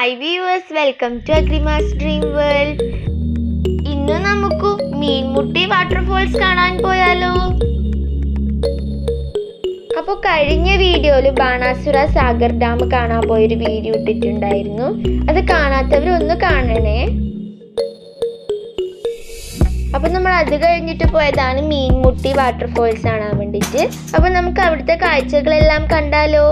hi viewers welcome to Agrima's dream world ഇന്ന് നമുക്ക് Meenmutty waterfalls കാണാൻ പോയാലോ അപ്പോൾ കഴിഞ്ഞ വീഡിയോയിൽ ബാണാസുര സാഗർ ഡാം കാണാൻ പോയൊരു വീഡിയോ ഇട്ടിട്ടുണ്ടായിരുന്നു അത് കാണാത്തവർ ഒന്ന് കാണണേ അപ്പോൾ നമ്മൾ അത് കഴിഞ്ഞിട്ട് പോയതാണ് മീൻമുട്ടി വാട്ടർഫോൾസ് കാണാൻ വേണ്ടിയിട്ട് അപ്പോൾ നമുക്ക് അവിടുത്തെ കാഴ്ചകളെല്ലാം കണ്ടാലോ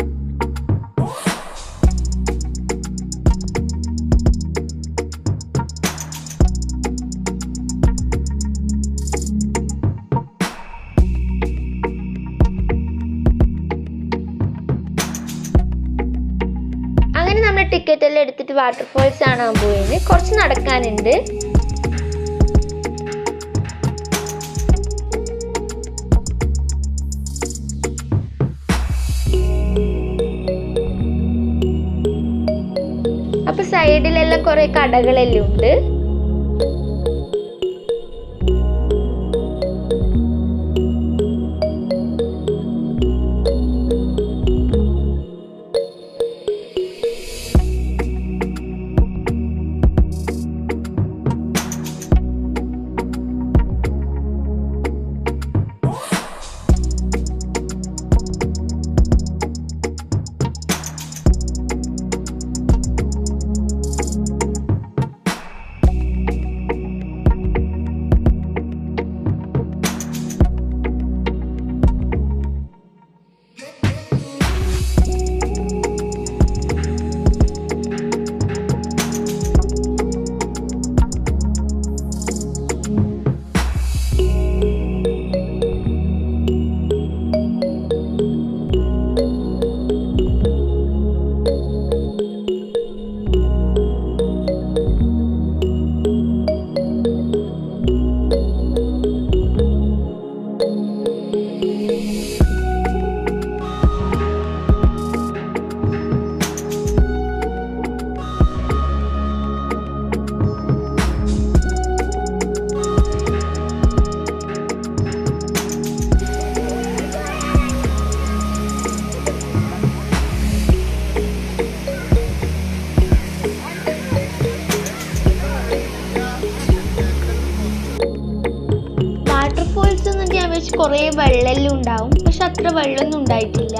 അങ്ങനെ നമ്മൾ ടിക്കറ്റ് എല്ലാം എടുത്തിട്ട് വാട്ടർഫോൾസ് കാണാൻ പോയത് കുറച്ച് നടക്കാനുണ്ട് അപ്പൊ സൈഡിലെല്ലാം കുറെ കടകളെല്ലാം ഉണ്ട് വാട്ടർഫോൾസ് എന്ന് ഞാൻ വെച്ച് കുറേ വെള്ളമെല്ലാം ഉണ്ടാവും പക്ഷെ അത്ര വെള്ളമൊന്നും ഉണ്ടായിട്ടില്ല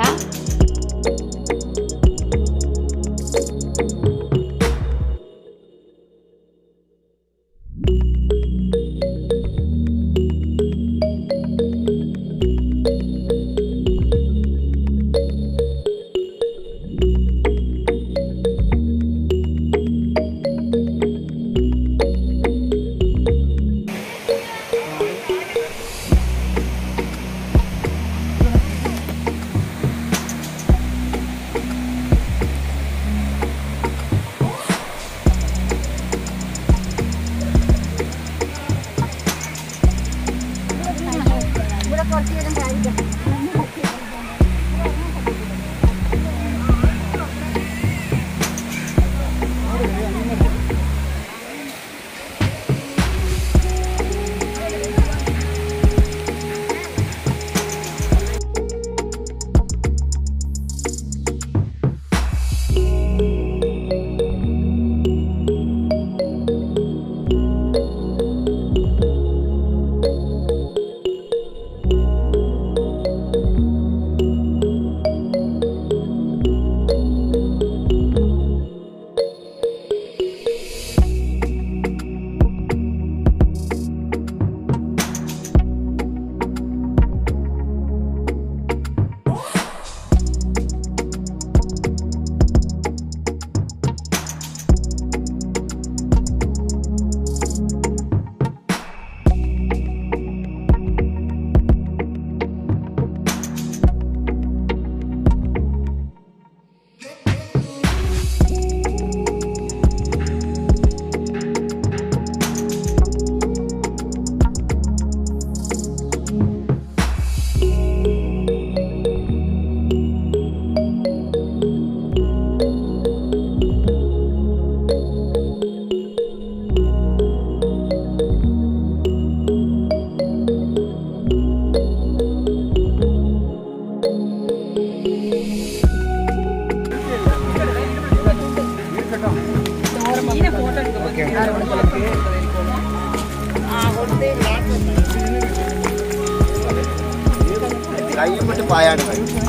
കയ്യപ്പെട്ട് പായാണ്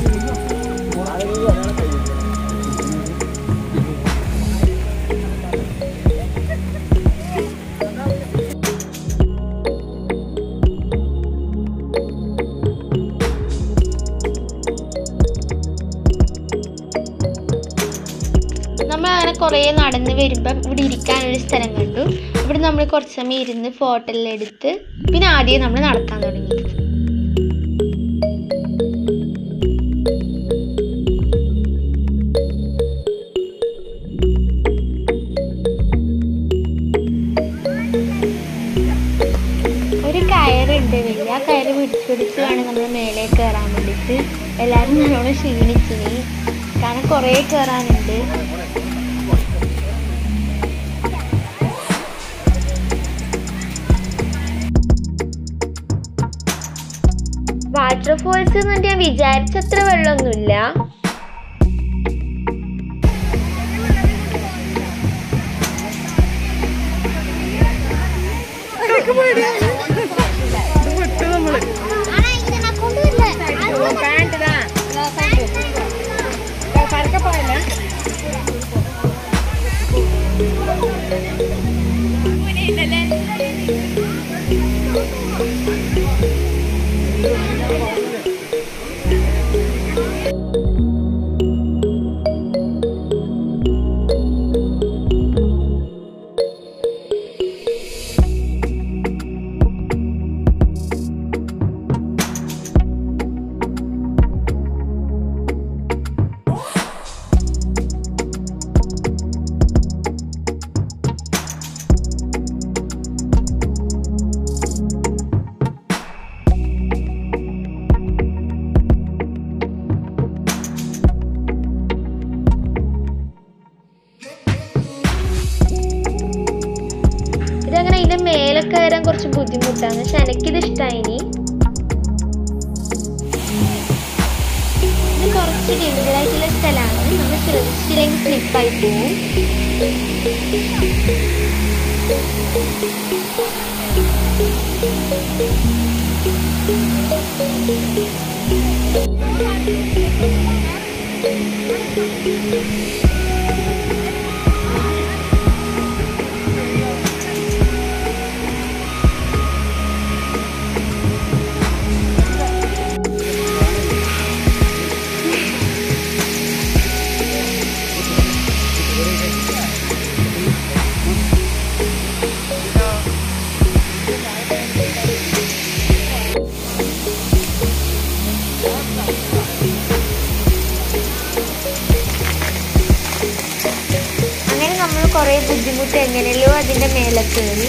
നമ്മൾ അങ്ങനെ കുറേ നടന്ന് വരുമ്പം ഇവിടെ ഇരിക്കാനൊരു സ്ഥലം കണ്ടു ഇവിടെ നമ്മൾ കുറച്ച് സമയം ഇരുന്ന് ഫോട്ടോ എല്ലാം എടുത്ത് പിന്നെ ആദ്യം നമ്മൾ നടക്കാൻ തുടങ്ങി ഒരു കയറുണ്ട് വലിയ ആ കയറ് പിടിച്ച് പിടിച്ച് വേണം നമ്മൾ മേലെ കയറാൻ വേണ്ടിയിട്ട് എല്ലാവരും നല്ലോണം ക്ഷീണിച്ചിനി കാരണം കുറേ കയറാനുണ്ട് വാട്ടർഫോൾസ് എന്ന് ഞാൻ വിചാരിച്ചത്ര വെള്ളമൊന്നുമില്ല ഇതങ്ങനെ ഇതിന്റെ മേലെ കയറാൻ കുറച്ച് ബുദ്ധിമുട്ടാണ് പക്ഷെ എനിക്കിത് ഇഷ്ടമായിനി ഇത് കുറച്ച് ഡേഞ്ചർ ആയിട്ടുള്ള സ്ഥലമാണ് നമ്മൾ ശ്രദ്ധിച്ചില്ലെങ്കിൽ സ്ലിപ്പായി പോവും അങ്ങനെ നമ്മൾ കുറേ ബുദ്ധിമുട്ട് എങ്ങനെയല്ലോ അതിന്റെ മേലെ കയറി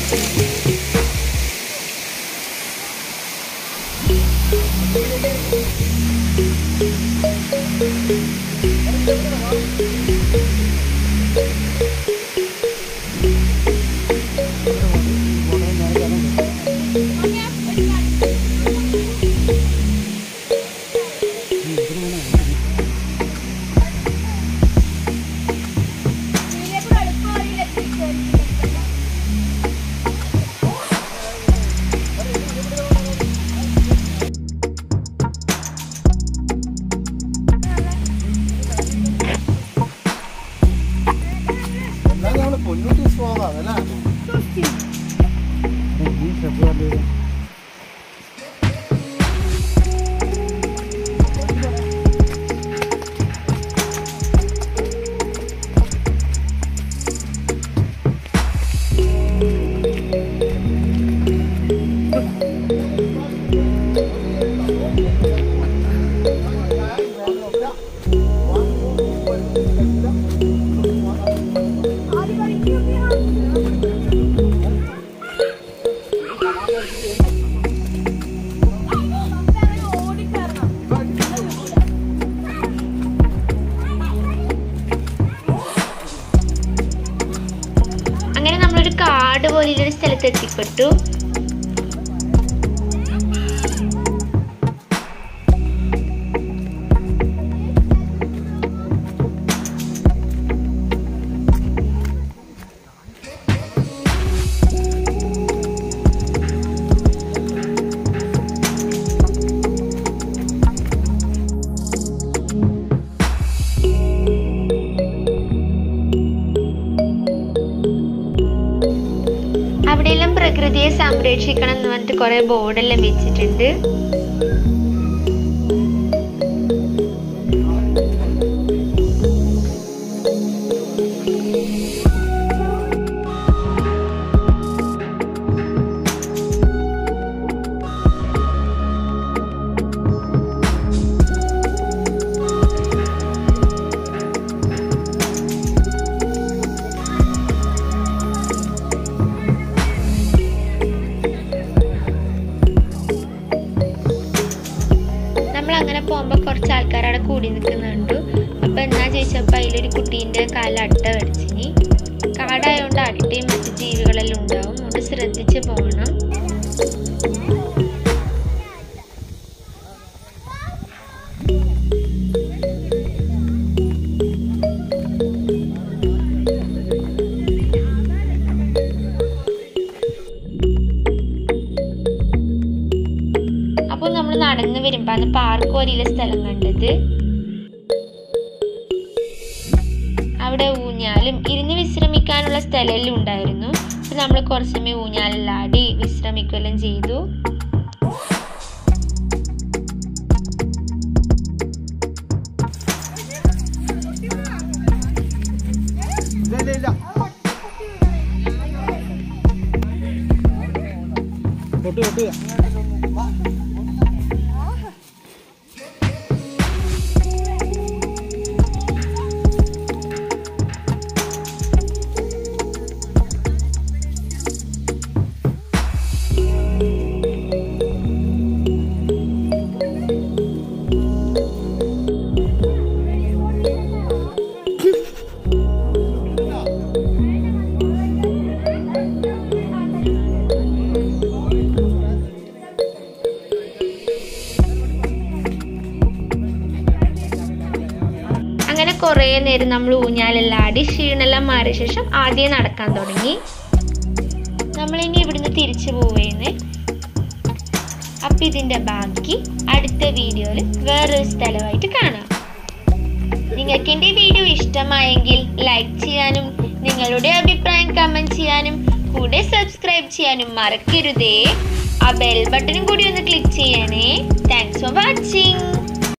എന്നാലും നമ്മള് പൊന്നൂറ്റി പോകാം അതല്ലേ അങ്ങനെ നമ്മളൊരു കാട് പോലെയൊരു സ്ഥലത്ത് എത്തിപ്പെട്ടു സംരക്ഷിക്കണം എന്ന് പറഞ്ഞിട്ട് കുറേ ബോർഡെല്ലാം വെച്ചിട്ടുണ്ട് നമ്മൾ അങ്ങനെ പോകുമ്പോൾ കുറച്ച് ആൾക്കാർ അവിടെ കൂടി നിൽക്കുന്നുണ്ട് അപ്പൊ എന്നാ ചോദിച്ചപ്പോൾ അതിലൊരു കുട്ടീൻ്റെ കാലിൽ അട്ട കടിച്ചിനി കാടായതുകൊണ്ട് അട്ടയും മറ്റു ജീവികളെല്ലാം ഉണ്ടാവും അതുകൊണ്ട് ശ്രദ്ധിച്ച് പോകണം അപ്പോൾ നമ്മൾ നടന്നു വരുമ്പോഴാണ് പാർക്ക് പോലെയുള്ള സ്ഥലം കണ്ടത് അവിടെ ഊഞ്ഞാലും ഇരുന്ന് വിശ്രമിക്കാനുള്ള സ്ഥലമെല്ലാം ഉണ്ടായിരുന്നു അപ്പോൾ നമ്മൾ കുറച്ച് സമയം ഊഞ്ഞാലെല്ലാം ആടി വിശ്രമിക്കുകയെല്ലാം ചെയ്തു ഇല്ല ഇല്ല ഇല്ല തൊട്ട് തൊട്ട് അങ്ങനെ കുറേ നേരം നമ്മൾ ഊഞ്ഞാലെല്ലാം ആടി ക്ഷീണെല്ലാം മാറിയ ശേഷം ആദ്യം നടക്കാൻ തുടങ്ങി നമ്മളിനി ഇവിടുന്ന് തിരിച്ചു പോവേന്ന് അപ്പം ഇതിൻ്റെ ബാക്കി അടുത്ത വീഡിയോയിൽ വേറൊരു സ്ഥലമായിട്ട് കാണാം നിങ്ങൾക്ക് എൻ്റെ വീഡിയോ ഇഷ്ടമായെങ്കിൽ ലൈക്ക് ചെയ്യാനും നിങ്ങളുടെ അഭിപ്രായം കമൻറ്റ് ചെയ്യാനും കൂടെ സബ്സ്ക്രൈബ് ചെയ്യാനും മറക്കരുതേ ആ ബെൽ ബട്ടണും കൂടി ഒന്ന് ക്ലിക്ക് ചെയ്യണേ താങ്ക്സ് ഫോർ വാച്ചിങ്